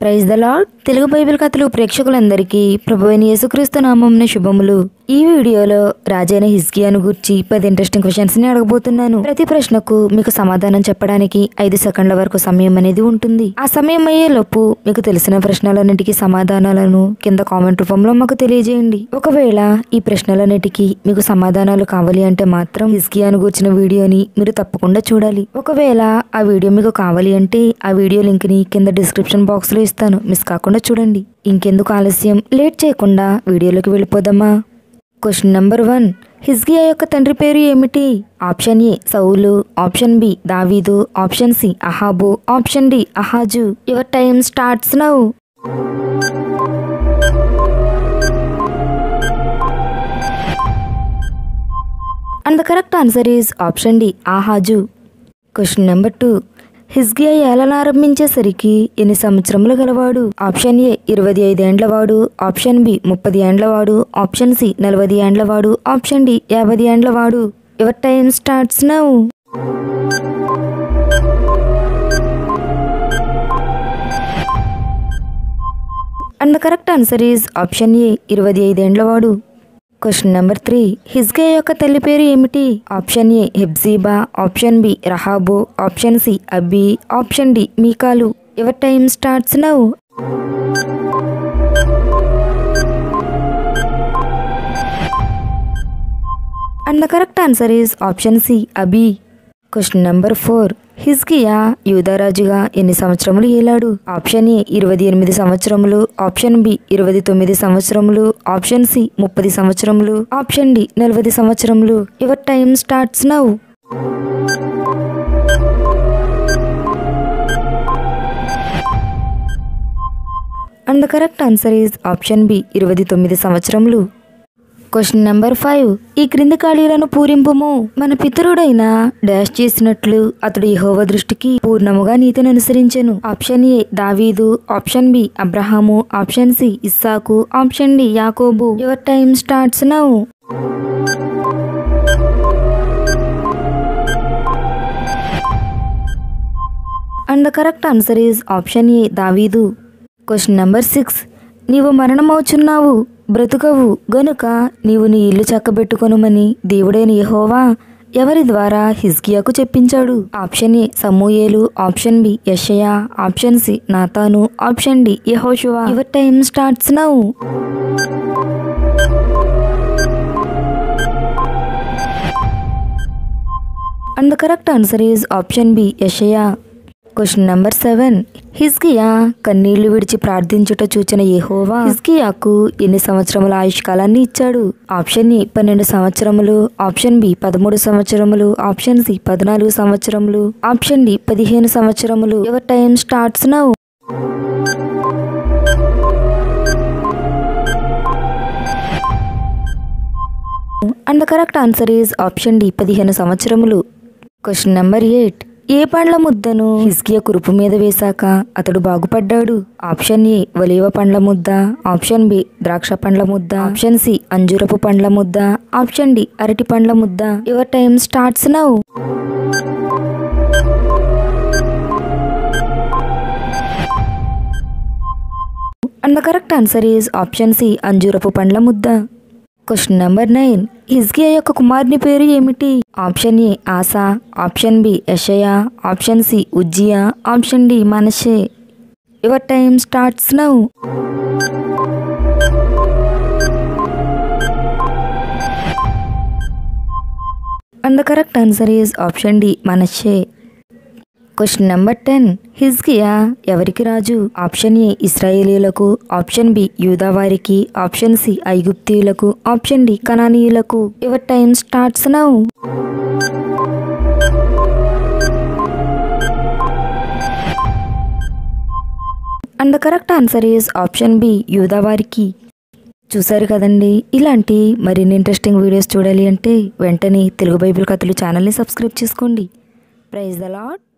praise the lord Telugu bible కథలు ప్రేక్షకులందరికీ ప్రభు అయిన యేసుక్రీస్తు నామంన శుభములు ఈ వీడియోలో రాజైన హిస్కియాను గురించి పది ఇంట్రెస్టింగ్ క్వశ్చన్స్ ని అడగబోతున్నాను ప్రతి ప్రశ్నకు మీకు సమాధానం చెప్పడానికి ఐదు సెకండ్ల వరకు సమయం అనేది ఉంటుంది ఆ సమయం అయ్యే లోపు మీకు తెలిసిన ప్రశ్నలన్నిటికీ సమాధానాలను కింద కామెంట్ రూపంలో మాకు తెలియజేయండి ఒకవేళ ఈ ప్రశ్నలన్నిటికీ మీకు సమాధానాలు కావాలి అంటే మాత్రం హిస్కియాను గురించిన వీడియోని మీరు తప్పకుండా చూడాలి ఒకవేళ ఆ వీడియో మీకు కావాలి అంటే ఆ వీడియో లింక్ ని కింద డిస్క్రిప్షన్ బాక్స్ లో ఇస్తాను మిస్ కాకుండా చూడండి ఇంకెందుకు ఆలస్యం లేట్ చేయకుండా వీడియోలోకి వెళ్ళిపోదామా క్వశ్చన్ నెంబర్ వన్ హిజ్కియా యొక్క తండ్రి పేరు ఏమిటి ఆప్షన్ ఏ సౌలు ఆప్షన్ బి దావీదు ఆప్షన్ సి అహాబు ఆప్షన్ డి అహాజు your time starts now and the correct answer is option D ఆహాజు క్వశ్చన్ నెంబర్ టూ హిజ్కియా ఏలన ఆరంభించేసరికి ఎన్ని సంవత్సరములు గలవాడు ఆప్షన్ ఏ ఇరవై ఐదేండ్ల వాడు ఆప్షన్ బి ముప్పది ఏండ్ల వాడు ఆప్షన్ సి నలభై ఏండ్ల వాడు ఆప్షన్ డి యాభై ఏండ్ల వాడు your time starts now and the correct answer is option A ఇరవై ఐదేండ్ల వాడు క్వశ్చన్ నెంబర్ త్రీ హిజ్కియా యొక్క తల్లి పేరు ఏమిటి ఆప్షన్ ఏ హెబ్జీబా ఆప్షన్ బి రహాబు ఆప్షన్ సి అబి ఆప్షన్ డి మీకాలు your time starts now and the correct answer is option C అబి క్వశ్చన్ నెంబర్ ఫోర్ హిజ్కియా యూదరాజుగా ఎన్ని సంవత్సరములు ఏలాడు ఆప్షన్ ఏ ఇరవై ఎనిమిది సంవత్సరములు ఆప్షన్ బి ఇరవై తొమ్మిది సంవత్సరములు ఆప్షన్ సి ముప్పది సంవత్సరములు ఆప్షన్ డి నలభై సంవత్సరములు your time starts now and the correct answer is option B ఇరవై తొమ్మిది సంవత్సరములు క్వశ్చన్ నెంబర్ ఫైవ్ ఈ క్రింది ఖాళీలను పూరింపుము మన పితరుడైన డాష్ చేసినట్లు అతడు యెహోవా దృష్టికి పూర్ణముగా నీతిని అనుసరించెను ఆప్షన్ ఏ దావీదు ఆప్షన్ బి అబ్రహాము ఆప్షన్ సి ఇస్సాకు ఆప్షన్ డి యాకోబు your time starts now and the correct answer is option A దావీదు క్వశ్చన్ నెంబర్ సిక్స్ నీవు మరణమవుచున్నావు బ్రతుకవు గనుక నీవు నీ ఇల్లు చక్కబెట్టుకొనుమని దేవుడైన యెహోవా ఎవరి ద్వారా హిజ్కియాకు చెప్పించాడు ఆప్షన్ ఏ సమూయేలు ఆప్షన్ బి యషయా ఆప్షన్ సి నాతాను ఆప్షన్ డి యెహోషువా your time starts now and the correct answer is option B యషయా క్వశ్చన్ నెంబర్ సెవెన్ హిజ్కియా కన్నీళ్లు విడిచి ప్రార్థించుట చూచిన యెహోవా హిజ్కియాకు ఎన్ని సంవత్సరముల ఆయుష్ కాలాన్ని ఇచ్చాడు ఆప్షన్ ఏ పన్నెండు సంవత్సరములు ఆప్షన్ బి పదమూడు సంవత్సరములు ఆప్షన్ సి పద్నాలుగు సంవత్సరములు ఆప్షన్ డి పదిహేను సంవత్సరములు your time starts now and the correct answer is option D పదిహేను సంవత్సరములు క్వశ్చన్ నెంబర్ ఎయిట్ ఏ పండ్ల ముద్దను హిజ్కియా కురుపు మీద వేశాక అతడు బాగుపడ్డాడు ఆప్షన్ ఏ వలీవ పండ్ల ముద్ద ఆప్షన్ బి ద్రాక్ష పండ్ల ముద్ద ఆప్షన్ సి అంజూరపు పండ్ల ముద్ద ఆప్షన్ డి అరటి పండ్ల ముద్ద your time starts now and the correct answer is option C అంజూరపు పండ్ల ముద్ద క్వశ్చన్ నెంబర్ నైన్ హిజ్కియా యొక్క కుమారుని పేరు ఏమిటి ఆప్షన్ ఏ ఆసా ఆప్షన్ బి యషయా ఆప్షన్ సి ఉజ్జియా ఆప్షన్ డి మనషే your time starts now and the correct answer is option D మనషే క్వశ్చన్ నెంబర్ టెన్ హిజ్కియా ఎవరికి రాజు ఆప్షన్ ఏ ఇస్రాయేలీలకు ఆప్షన్ బి యూదా వారికి ఆప్షన్ సి ఐగుప్తీయులకు ఆప్షన్ డి కనానీయులకు your time starts now and the correct answer is option B యూదా వారికి చూసారు కదండి ఇలాంటి మరిన్ని ఇంట్రెస్టింగ్ వీడియోస్ చూడాలి అంటే వెంటనే తెలుగు బైబిల్ కథలు ఛానల్ని సబ్స్క్రైబ్ చేసుకోండి ప్రైజ్ ద లాడ్